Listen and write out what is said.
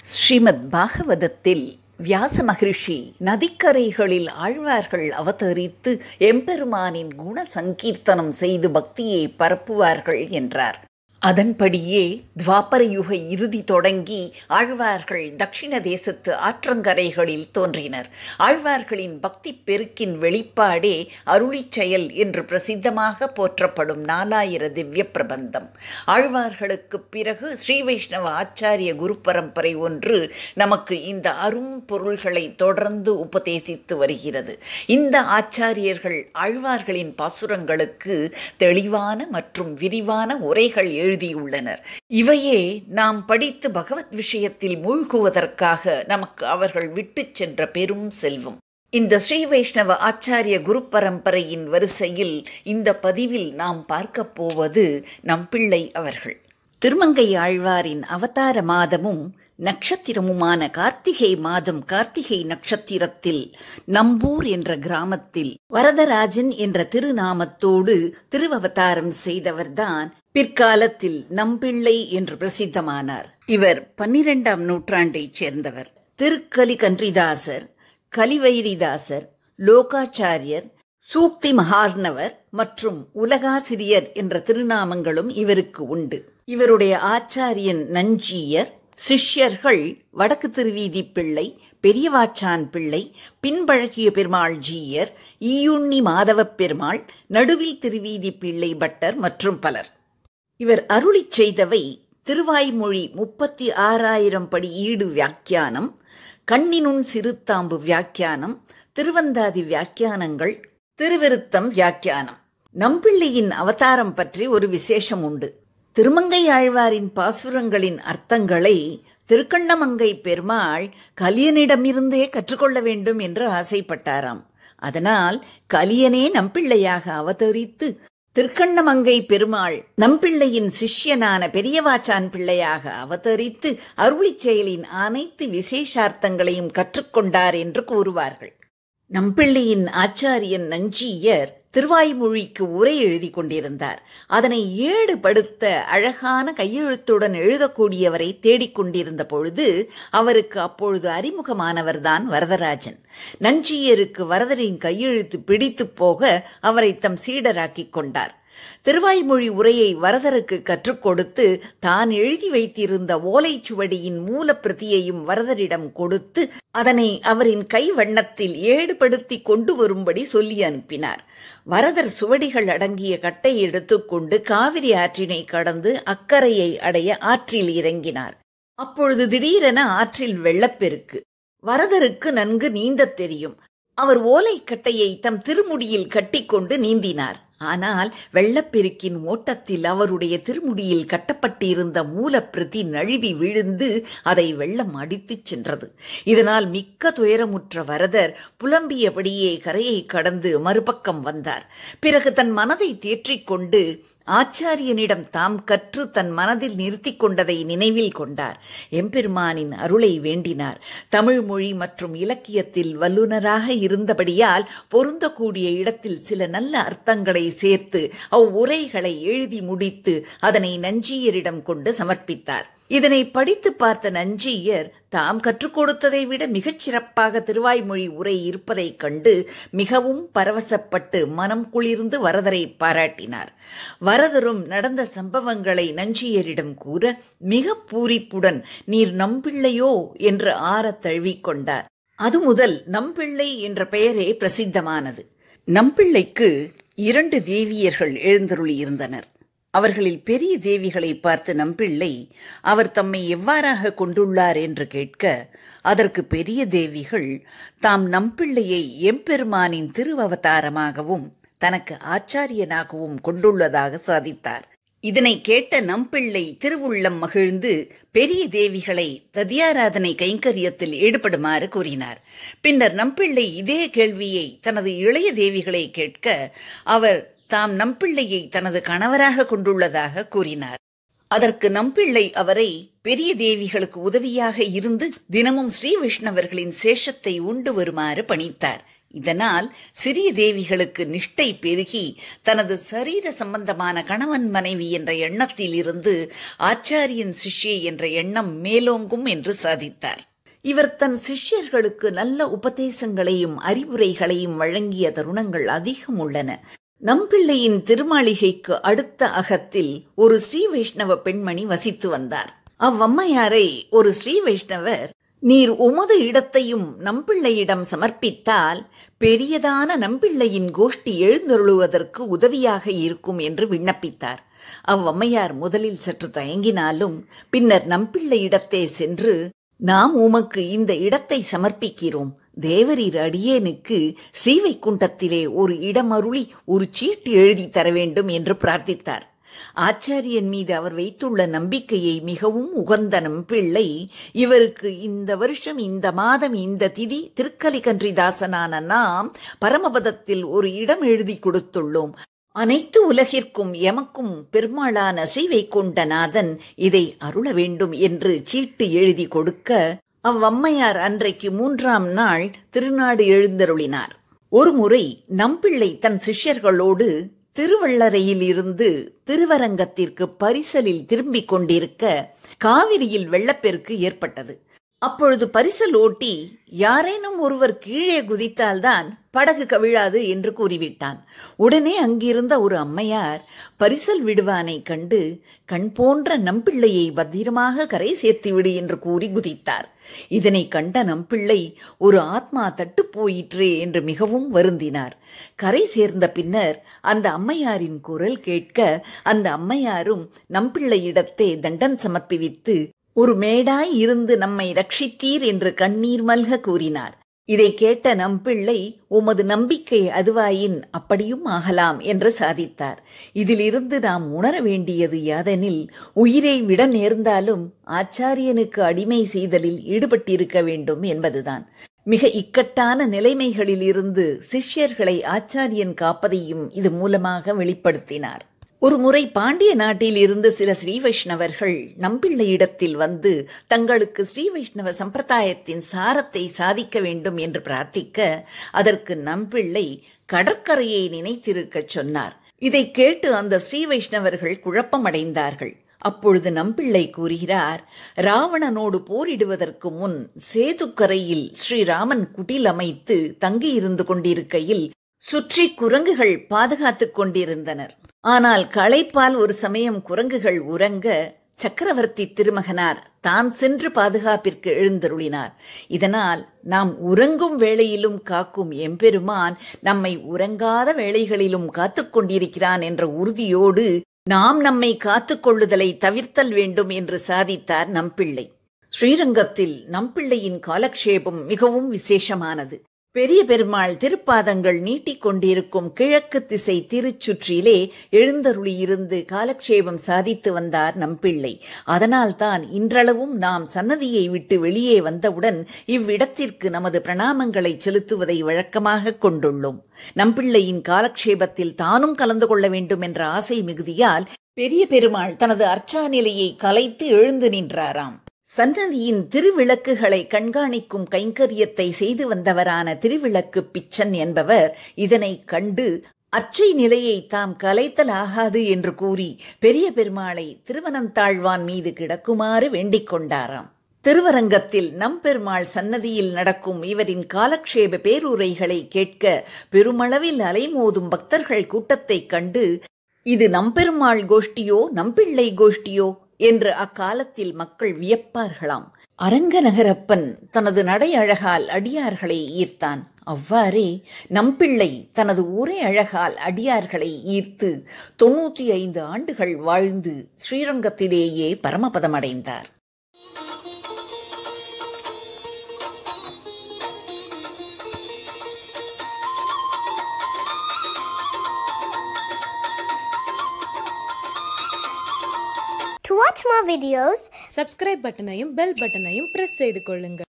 ஸ்ரீமத் பாகவதத்தில் வியாச மகிழ்ச்சி நதிக்கரைகளில் ஆழ்வார்கள் அவதரித்து எம்பெருமானின் குண சங்கீர்த்தனம் செய்து பக்தியை பரப்புவார்கள் என்றார் அதன்படியே துவாபர யுக இறுதி தொடங்கி ஆழ்வார்கள் தட்சிண தேசத்து ஆற்றங்கரைகளில் தோன்றினர் ஆழ்வார்களின் பக்தி பெருக்கின் வெளிப்பாடே அருளிச் செயல் என்று பிரசித்தமாக போற்றப்படும் நாலாயிர திவ்ய பிரபந்தம் ஆழ்வார்களுக்கு பிறகு ஸ்ரீ வைஷ்ணவ ஆச்சாரிய குரு பரம்பரை ஒன்று நமக்கு இந்த அரும் பொருள்களை தொடர்ந்து உபதேசித்து வருகிறது இந்த ஆச்சாரியர்கள் ஆழ்வார்களின் பாசுரங்களுக்கு தெளிவான மற்றும் விரிவான உரைகள் எழுதியுள்ளனர் இவையே நாம் படித்து பகவத் விஷயத்தில் மூழ்குவதற்காக நமக்கு அவர்கள் விட்டுச் சென்ற பெரும் செல்வம் இந்த ஸ்ரீ வைஷ்ணவ ஆச்சாரிய குரு பரம்பரையின் வரிசையில் இந்த பதிவில் நாம் பார்க்கப் போவது நம்பிள்ளை அவர்கள் திருமங்கை ஆழ்வாரின் அவதார மாதமும் நட்சத்திரமுமான கார்த்திகை மாதம் கார்த்திகை நட்சத்திரத்தில் நம்பூர் என்ற கிராமத்தில் வரதராஜன் என்ற திருநாமத்தோடு திருவவதாரம் செய்தவர்தான் பிற்காலத்தில் நம்பிள்ளை என்று பிரசித்தமானார் இவர் பன்னிரெண்டாம் நூற்றாண்டைச் சேர்ந்தவர் திருக்கலி கன்றிதாசர் கலிவைரிதாசர் லோகாச்சாரியர் சூக்தி மகார்ணவர் மற்றும் உலகாசிரியர் என்ற திருநாமங்களும் இவருக்கு உண்டு இவருடைய ஆச்சாரியன் நஞ்சியர் சிஷ்யர்கள் வடக்கு திருவீதி பிள்ளை பெரியவாச்சான் பிள்ளை பின்பழகிய பெருமாள் ஜீயர் ஈயுண்ணி மாதவப் பெருமாள் நடுவில் திருவீதி பிள்ளை பட்டர் மற்றும் பலர் இவர் அருளிச் செய்தவை திருவாய்மொழி முப்பத்தி ஆறாயிரம் படி ஈடு வியாக்கியானம் கண்ணினுன் சிறுத்தாம்பு வியாக்கியானம் திருவந்தாதி வியாக்கியானங்கள் திருவிருத்தம் வியாக்கியானம் நம்பிள்ளையின் அவதாரம் பற்றி ஒரு விசேஷம் உண்டு திருமங்கை ஆழ்வாரின் பாசுரங்களின் அர்த்தங்களை திருக்கண்ணமங்கை பெருமாள் கலியனிடமிருந்தே கற்றுக்கொள்ள வேண்டும் என்று ஆசைப்பட்டாராம் அதனால் கலியனே நம்பிள்ளையாக அவதரித்து திருக்கண்ணமங்கை பெருமாள் நம்பிள்ளையின் சிஷ்யனான பெரியவாச்சான் பிள்ளையாக அவதரித்து அருளிச் செயலின் அனைத்து விசேஷார்த்தங்களையும் கற்றுக்கொண்டார் என்று கூறுவார்கள் நம்பிள்ளையின் ஆச்சாரியன் நஞ்சியர் திருவாய்மொழிக்கு உரை எழுதி கொண்டிருந்தார் அதனை ஏடுபடுத்த அழகான கையெழுத்துடன் எழுதக்கூடியவரை தேடிக்கொண்டிருந்த பொழுது அவருக்கு அப்பொழுது அறிமுகமானவர்தான் வரதராஜன் நஞ்சியருக்கு வரதரின் கையெழுத்து பிடித்து போக அவரை தம் சீடராக்கிக் கொண்டார் திருவாய்மொழி உரையை வரதருக்கு கற்றுக் கொடுத்து தான் எழுதி வைத்திருந்த ஓலைச்சுவடியின் மூலப்பிரதியையும் வரதரிடம் கொடுத்து அதனை அவரின் கை வண்ணத்தில் ஏடுபடுத்தி கொண்டு வரும்படி சொல்லி அனுப்பினார் வரதர் சுவடிகள் அடங்கிய கட்டை எடுத்துக்கொண்டு காவிரி ஆற்றினை கடந்து அக்கறையை அடைய ஆற்றில் இறங்கினார் அப்பொழுது திடீரென ஆற்றில் வெள்ளப்பெருக்கு வரதருக்கு நன்கு நீந்தத் தெரியும் அவர் ஓலைக்கட்டையை தம் திருமுடியில் கட்டிக்கொண்டு நீந்தினார் ஆனால் வெள்ளப்பெருக்கின் ஓட்டத்தில் அவருடைய திருமுடியில் கட்டப்பட்டிருந்த மூலப்பிரதி நழுவி விழுந்து அதை வெள்ளம் அடித்துச் சென்றது இதனால் மிக்க துயரமுற்ற வரதர் புலம்பியபடியே கரையை கடந்து மறுபக்கம் வந்தார் பிறகு தன் மனதை தேற்றிக்கொண்டு ஆச்சாரியனிடம் தாம் கற்று தன் மனதில் நிறுத்தி கொண்டதை நினைவில் கொண்டார் எம்பெருமானின் அருளை வேண்டினார் தமிழ் மொழி மற்றும் இலக்கியத்தில் வல்லுநராக இருந்தபடியால் பொருந்தக்கூடிய இடத்தில் சில நல்ல அர்த்தங்களை சேர்த்து அவ்வுரைகளை எழுதி முடித்து அதனை நஞ்சியரிடம் கொண்டு சமர்ப்பித்தார் இதனை படித்து பார்த்த நஞ்சியர் தாம் கற்றுக் கொடுத்ததை விட மிகச் சிறப்பாக திருவாய்மொழி உரை இருப்பதைக் கண்டு மிகவும் பரவசப்பட்டு மனம் குளிர்ந்து வரதரை பாராட்டினார் வரதரும் நடந்த சம்பவங்களை நஞ்சியரிடம் கூற மிக பூரிப்புடன் நீர் நம்பிள்ளையோ என்று ஆறத் தழுவிக்கொண்டார் அது முதல் நம்பிள்ளை என்ற பெயரே பிரசித்தமானது நம்பிள்ளைக்கு இரண்டு தேவியர்கள் எழுந்தருளி இருந்தனர் அவர்களில் பெரிய தேவிகளை பார்த்து நம்பிள்ளை அவர் தம்மை எவ்வாறாக கொண்டுள்ளார் என்று கேட்க அதற்கு பெரிய தேவிகள் தாம் நம்பிள்ளையை எம்பெருமானின் திருவவதாரமாகவும் தனக்கு ஆச்சாரியனாகவும் கொண்டுள்ளதாக சாதித்தார் இதனை கேட்ட நம்பிள்ளை திருவுள்ளம் மகிழ்ந்து பெரிய தேவிகளை ததியாராதனை கைங்கரியத்தில் ஈடுபடுமாறு கூறினார் பின்னர் நம்பிள்ளை இதே கேள்வியை தனது இளைய தேவிகளை கேட்க அவர் தாம் நம்பிள்ளையை தனது கணவராக கொண்டுள்ளதாக கூறினார் அதற்கு நம்பிள்ளை அவரை பெரிய தேவிகளுக்கு உதவியாக இருந்து தினமும் ஸ்ரீ வைஷ்ணவர்களின் சேஷத்தை உண்டு வருமாறு பணித்தார் இதனால் சிறிய தேவிகளுக்கு நிஷ்டை பெருகி தனது சரீர சம்பந்தமான கணவன் மனைவி என்ற எண்ணத்தில் இருந்து ஆச்சாரியன் சிஷ்யை என்ற எண்ணம் மேலோங்கும் என்று சாதித்தார் இவர் தன் சிஷ்யர்களுக்கு நல்ல உபதேசங்களையும் அறிவுரைகளையும் வழங்கிய தருணங்கள் அதிகம் உள்ளன நம்பிள்ளையின் திருமாளிகைக்கு அடுத்த அகத்தில் ஒரு ஸ்ரீ வைஷ்ணவ பெண்மணி வசித்து வந்தார் அவ்வம்மையாரை ஒரு ஸ்ரீ வைஷ்ணவர் நீர் உமது இடத்தையும் நம்பிள்ளையிடம் சமர்ப்பித்தால் பெரியதான நம்பிள்ளையின் கோஷ்டி எழுந்தருளுவதற்கு உதவியாக இருக்கும் என்று விண்ணப்பித்தார் அவ்வம்மையார் முதலில் சற்று தயங்கினாலும் பின்னர் நம்பிள்ளையிடத்தே சென்று நாம் உமக்கு இந்த இடத்தை சமர்ப்பிக்கிறோம் தேவரீர் அடியேனுக்கு ஸ்ரீவைக்குண்டத்திலே ஒரு இடமருளி ஒரு சீட்டு எழுதி தர வேண்டும் என்று பிரார்த்தித்தார் ஆச்சாரியன் மீது அவர் வைத்துள்ள நம்பிக்கையை மிகவும் உகந்த நம்பிள்ளை இவருக்கு இந்த வருஷம் இந்த மாதம் இந்த திதி திருக்கலிகன்றிதாசனான நாம் பரமபதத்தில் ஒரு இடம் எழுதி கொடுத்துள்ளோம் அனைத்து உலகிற்கும் எமக்கும் பெருமாளான ஸ்ரீவைகுண்டநாதன் இதை அருள வேண்டும் என்று சீட்டு எழுதி கொடுக்க அவ்வம்மையார் அன்றைக்கு மூன்றாம் நாள் திருநாடு எழுந்தருளினார் ஒருமுறை நம்பிள்ளை தன் சிஷ்யர்களோடு திருவள்ளரையில் இருந்து திருவரங்கத்திற்கு பரிசலில் திரும்பிக் கொண்டிருக்க காவிரியில் வெள்ளப்பெருக்கு ஏற்பட்டது அப்பொழுது பரிசல் ஓட்டி யாரேனும் ஒருவர் கீழே குதித்தால்தான் படகு கவிழாது என்று கூறிவிட்டான் உடனே அங்கிருந்த ஒரு அம்மையார் பரிசல் விடுவானை கண்டு கண் போன்ற நம்பிள்ளையை பத்திரமாக கரை சேர்த்து விடு என்று கூறி குதித்தார் இதனை கண்ட நம்பிள்ளை ஒரு ஆத்மா தட்டு போயிற்றே என்று மிகவும் வருந்தினார் கரை சேர்ந்த பின்னர் அந்த அம்மையாரின் குரல் கேட்க அந்த அம்மையாரும் நம்பிள்ளையிடத்தே தண்டன் சமர்ப்பிவித்து ஒரு மேடாய் இருந்து நம்மை ரட்சித்தீர் என்று கண்ணீர் மல்க கூறினார் இதை கேட்ட நம்பிள்ளை உமது நம்பிக்கை அதுவாயின் அப்படியும் ஆகலாம் என்று சாதித்தார் இதிலிருந்து நாம் உணர வேண்டியது யாதெனில் உயிரை விட நேர்ந்தாலும் ஆச்சாரியனுக்கு அடிமை செய்தலில் ஈடுபட்டிருக்க வேண்டும் என்பதுதான் மிக இக்கட்டான நிலைமைகளில் இருந்து சிஷ்யர்களை ஆச்சாரியன் காப்பதையும் இது மூலமாக வெளிப்படுத்தினார் ஒரு முறை பாண்டிய நாட்டில் இருந்து சில ஸ்ரீ வைஷ்ணவர்கள் நம்பிள்ளையிடத்தில் வந்து தங்களுக்கு ஸ்ரீ வைஷ்ணவ சம்பிரதாயத்தின் சாரத்தை சாதிக்க வேண்டும் என்று பிரார்த்திக்க அதற்கு நம்பிள்ளை கடற்கரையை நினைத்திருக்கச் சொன்னார் இதை கேட்டு அந்த ஸ்ரீ வைஷ்ணவர்கள் குழப்பமடைந்தார்கள் அப்பொழுது நம்பிள்ளை கூறுகிறார் ராவணனோடு போரிடுவதற்கு முன் சேதுக்கரையில் ஸ்ரீராமன் குடில் அமைத்து தங்கியிருந்து கொண்டிருக்கையில் சுற்றி குரங்குகள் பாதுகாத்துக் கொண்டிருந்தனர் ஆனால் களைப்பால் ஒரு சமயம் குரங்குகள் உறங்க சக்கரவர்த்தி திருமகனார் தான் சென்று பாதுகாப்பிற்கு எழுந்தருளினார் இதனால் நாம் உறங்கும் வேளையிலும் காக்கும் எம்பெருமான் நம்மை உறங்காத வேளைகளிலும் காத்துக் கொண்டிருக்கிறான் என்ற உறுதியோடு நாம் நம்மை காத்துக்கொள்ளுதலை தவிர்த்தல் வேண்டும் என்று சாதித்தார் நம்பிள்ளை ஸ்ரீரங்கத்தில் நம்பிள்ளையின் காலக்ஷேபம் மிகவும் விசேஷமானது பெரிய பெருமாள் திருப்பாதங்கள் நீட்டிக்கொண்டிருக்கும் கிழக்கு திசை திருச்சுற்றிலே எழுந்தருளியிருந்து காலக்ஷேபம் சாதித்து வந்தார் நம்பிள்ளை அதனால்தான் இன்றளவும் நாம் சன்னதியை விட்டு வெளியே வந்தவுடன் இவ்விடத்திற்கு நமது பிரணாமங்களை செலுத்துவதை வழக்கமாக கொண்டுள்ளோம் நம்பிள்ளையின் காலக்ஷேபத்தில் தானும் கலந்து கொள்ள வேண்டும் என்ற ஆசை மிகுதியால் பெரிய பெருமாள் தனது அர்ச்சா நிலையை கலைத்து எழுந்து நின்றாராம் சன்னதியின் திருவிளக்குகளை கண்காணிக்கும் கைங்கரியத்தை செய்து வந்தவரான திருவிளக்கு பிச்சன் என்பவர் இதனை கண்டு அர்ச்சை நிலையை தாம் கலைத்தல் ஆகாது என்று கூறி பெரிய பெருமாளை திருவனந்தாழ்வான் மீது கிடக்குமாறு வேண்டிக் கொண்டாராம் திருவரங்கத்தில் நம்பெருமாள் சன்னதியில் நடக்கும் இவரின் காலக்ஷேப பேருரைகளை கேட்க பெருமளவில் அலைமோதும் பக்தர்கள் கூட்டத்தைக் கண்டு இது நம்பெருமாள் கோஷ்டியோ நம்பிள்ளை கோஷ்டியோ என்று அக்காலத்தில் மக்கள் வியப்பார்களாம் அரங்கநகரப்பன் தனது நடை அழகால் அடியார்களை ஈர்த்தான் அவ்வாறே நம்பிள்ளை தனது ஒரே அழகால் அடியார்களை ஈர்த்து தொண்ணூத்தி ஐந்து ஆண்டுகள் வாழ்ந்து ஸ்ரீரங்கத்திலேயே பரமபதமடைந்தார் To watch more videos, subscribe பட்டனையும் பெல் பட்டனையும் பிரஸ் செய்து கொள்ளுங்கள்